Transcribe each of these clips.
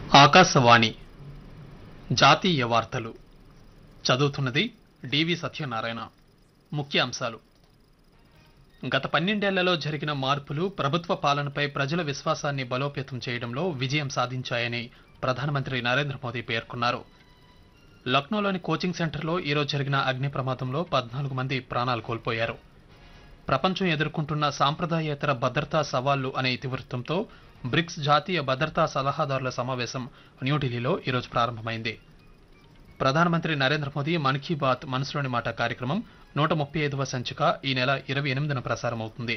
ఆకాశవాణి జాతీయ వార్తలు చదువుతున్నది డివి సత్యనారాయణ ముఖ్య అంశాలు గత పన్నెండేళ్లలో జరిగిన మార్పులు ప్రభుత్వ పాలనపై ప్రజల విశ్వాసాన్ని బలోపేతం చేయడంలో విజయం సాధించాయని ప్రధానమంత్రి నరేంద్ర మోదీ పేర్కొన్నారు లక్నోలోని కోచింగ్ సెంటర్లో ఈరోజు జరిగిన అగ్ని ప్రమాదంలో పద్నాలుగు మంది ప్రాణాలు కోల్పోయారు ప్రపంచం ఎదుర్కొంటున్న సాంప్రదాయేతర భద్రతా సవాళ్లు అనే ఇతివృత్తంతో బ్రిక్స్ జాతీయ భద్రతా సలహాదారుల సమావేశం న్యూఢిల్లీలో ఈరోజు ప్రారంభమైంది ప్రధానమంత్రి నరేంద్ర మోదీ మన్ కీ బాత్ మనసులోని మాట కార్యక్రమం నూట ముప్పై ఐదవ సంచిక ఈ నెల ఇరవై ఎనిమిదిన ప్రసారమవుతుంది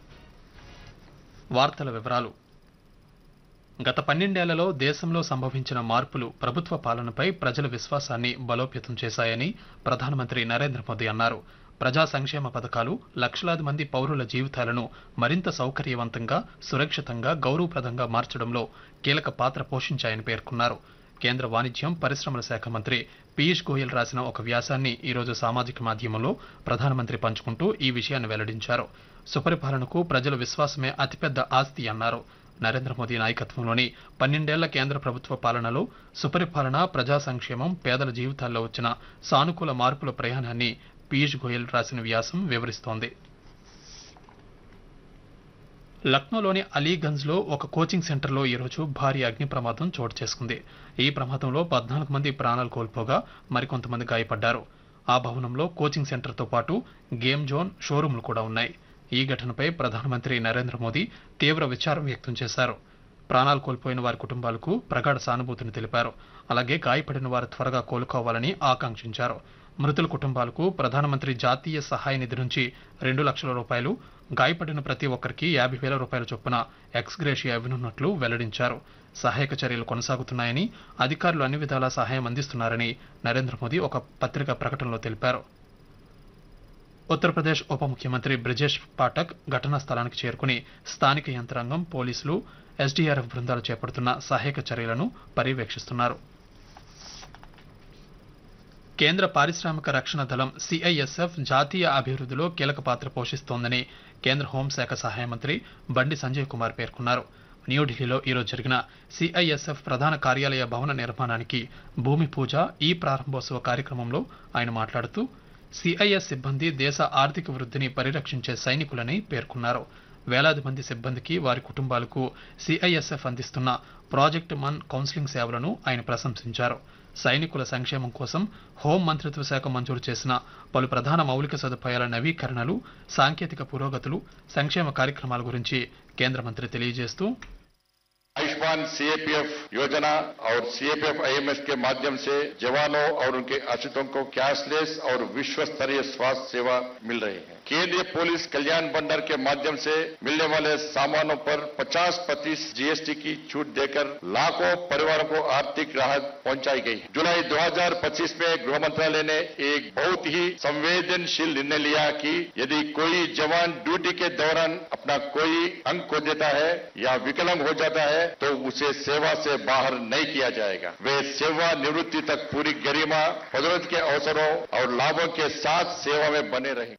వార్తల వివరాలు గత పన్నెండేళ్లలో దేశంలో సంభవించిన మార్పులు ప్రభుత్వ పాలనపై ప్రజల విశ్వాసాన్ని బలోపేతం చేశాయని ప్రధానమంత్రి నరేంద్ర మోదీ అన్నారు ప్రజా సంక్షేమ పథకాలు లక్షలాది మంది పౌరుల జీవితాలను మరింత సౌకర్యవంతంగా సురక్షితంగా గౌరవప్రదంగా మార్చడంలో కీలక పాత్ర పోషించాయని పేర్కొన్నారు కేంద్ర వాణిజ్యం పరిశ్రమల శాఖ మంత్రి పీయూష్ గోయల్ రాసిన ఒక వ్యాసాన్ని ఈరోజు సామాజిక మాధ్యమంలో ప్రధానమంత్రి పంచుకుంటూ ఈ విషయాన్ని వెల్లడించారు సుపరిపాలనకు ప్రజల విశ్వాసమే అతిపెద్ద ఆస్తి అన్నారు నరేంద్ర మోదీ నాయకత్వంలోని పన్నెండేళ్ల కేంద్ర ప్రభుత్వ పాలనలో సుపరిపాలన ప్రజా సంక్షేమం పేదల జీవితాల్లో వచ్చిన సానుకూల మార్పుల ప్రయాణాన్ని పీయూష్ గోయల్ రాసిన వ్యాసం వివరిస్తోంది లక్నోలోని అలీగంజ్లో ఒక కోచింగ్ సెంటర్లో ఈరోజు భారీ అగ్ని ప్రమాదం చోటు చేసుకుంది ఈ ప్రమాదంలో పద్నాలుగు మంది ప్రాణాలు కోల్పోగా మరికొంతమంది గాయపడ్డారు ఆ భవనంలో కోచింగ్ సెంటర్తో పాటు గేమ్ జోన్ షోరూంలు కూడా ఉన్నాయి ఈ ఘటనపై ప్రధానమంత్రి నరేంద్ర మోదీ తీవ్ర విచారం వ్యక్తం చేశారు ప్రాణాలు కోల్పోయిన వారి కుటుంబాలకు ప్రగాఢ సానుభూతిని తెలిపారు అలాగే గాయపడిన వారు త్వరగా కోలుకోవాలని ఆకాంక్షించారు మృతుల కుటుంబాలకు ప్రధానమంత్రి జాతీయ సహాయ నిధి నుంచి రెండు లక్షల రూపాయలు గాయపడిన ప్రతి ఒక్కరికి యాభై వేల రూపాయల చొప్పున ఎక్స్గ్రేషియా ఇవ్వనున్నట్లు వెల్లడించారు సహాయక చర్యలు కొనసాగుతున్నాయని అధికారులు అన్ని విధాలా సహాయం అందిస్తున్నారని నరేంద్ర మోదీ ఒక పత్రికా ప్రకటనలో తెలిపారు ఉత్తరప్రదేశ్ ఉప ముఖ్యమంత్రి బ్రిజేష్ పాఠక్ ఘటనా స్థలానికి చేరుకుని స్థానిక యంత్రాంగం పోలీసులు ఎస్డీఆర్ఎఫ్ బృందాలు చేపడుతున్న సహాయక చర్యలను పర్యవేక్షిస్తున్నారు కేంద్ర పారిశ్రామిక రక్షణ దళం సిఐఎస్ఎఫ్ జాతీయ అభివృద్ధిలో కీలక పాత్ర పోషిస్తోందని కేంద్ర హోంశాఖ సహాయ మంత్రి బండి సంజయ్ కుమార్ పేర్కొన్నారు న్యూఢిల్లీలో ఈరోజు జరిగిన సిఐఎస్ఎఫ్ ప్రధాన కార్యాలయ భవన నిర్మాణానికి భూమి పూజ ఈ ప్రారంభోత్సవ కార్యక్రమంలో ఆయన మాట్లాడుతూ సిఐఎస్ సిబ్బంది దేశ ఆర్థిక వృద్ధిని పరిరక్షించే సైనికులని పేర్కొన్నారు వేలాది మంది సిబ్బందికి వారి కుటుంబాలకు సిఐఎస్ఎఫ్ అందిస్తున్న ప్రాజెక్ట్ మన్ కౌన్సిలింగ్ సేవలను ఆయన ప్రశంసించారు సైనికుల సంక్షేమం కోసం హోం మంత్రిత్వ శాఖ మంజూరు చేసిన పలు ప్రధాన మౌలిక సదుపాయాల నవీకరణలు సాంకేతిక పురోగతులు సంక్షేమ కార్యక్రమాల గురించి కేంద్ర మంత్రి తెలియజేస్తూ आयुष्मान सीएपीएफ योजना और सीएपीएफ आईएमएस के माध्यम से जवानों और उनके आश्रितों को कैशलेस और विश्व स्तरीय स्वास्थ्य सेवा मिल रही है केंद्रीय पुलिस कल्याण भंडार के माध्यम से मिलने वाले सामानों पर 50 प्रतिशत जीएसटी की छूट देकर लाखों परिवारों को आर्थिक राहत पहुंचाई गई है जुलाई 2025 में गृह मंत्रालय ने एक बहुत ही संवेदनशील निर्णय लिया कि यदि कोई जवान ड्यूटी के दौरान अपना कोई अंग खो देता है या विकलांग हो जाता है तो उसे सेवा से बाहर नहीं किया जाएगा वे सेवा निवृत्ति तक पूरी गरिमा पदोन्नति के अवसरों और लाभों के साथ सेवा में बने रहेंगे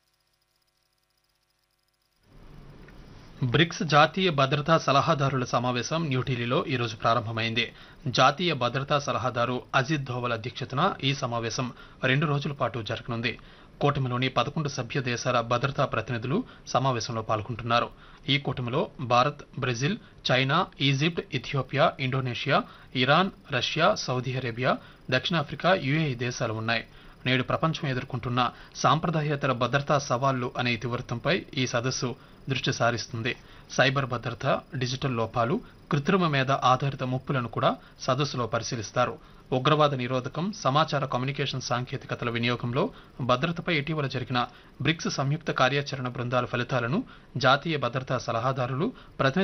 బ్రిక్స్ జాతీయ భద్రతా సలహాదారుల సమావేశం న్యూఢిల్లీలో ఈరోజు ప్రారంభమైంది జాతీయ భద్రతా సలహాదారు అజిత్ ధోవల్ అధ్యక్షతన ఈ సమావేశం రెండు రోజుల పాటు జరగనుంది కూటమిలోని పదకొండు సభ్య దేశాల భద్రతా ప్రతినిధులు సమావేశంలో పాల్గొంటున్నారు ఈ కూటమిలో Bharat Brazil China Egypt Ethiopia Indonesia Iran Russia Saudi Arabia దక్షిణాఫ్రికా యుఏఈ దేశాలు ఉన్నాయి నేడు ప్రపంచం ఎదుర్కొంటున్న సాంప్రదాయేతర భద్రతా సవాళ్లు అనే ఇతివృత్తంపై ఈ సదస్సు దృష్టి సారిస్తుంది సైబర్ భద్రత డిజిటల్ లోపాలు కృత్రిమ మీద ఆధారిత ముప్పులను కూడా సదస్సులో పరిశీలిస్తారు ఉగ్రవాద నిరోధకం సమాచార కమ్యూనికేషన్ సాంకేతికతల వినియోగంలో భద్రతపై ఇటీవల జరిగిన బ్రిక్స్ సంయుక్త కార్యాచరణ బృందాల ఫలితాలను జాతీయ భద్రతా సలహాదారులు ప్రతినిధి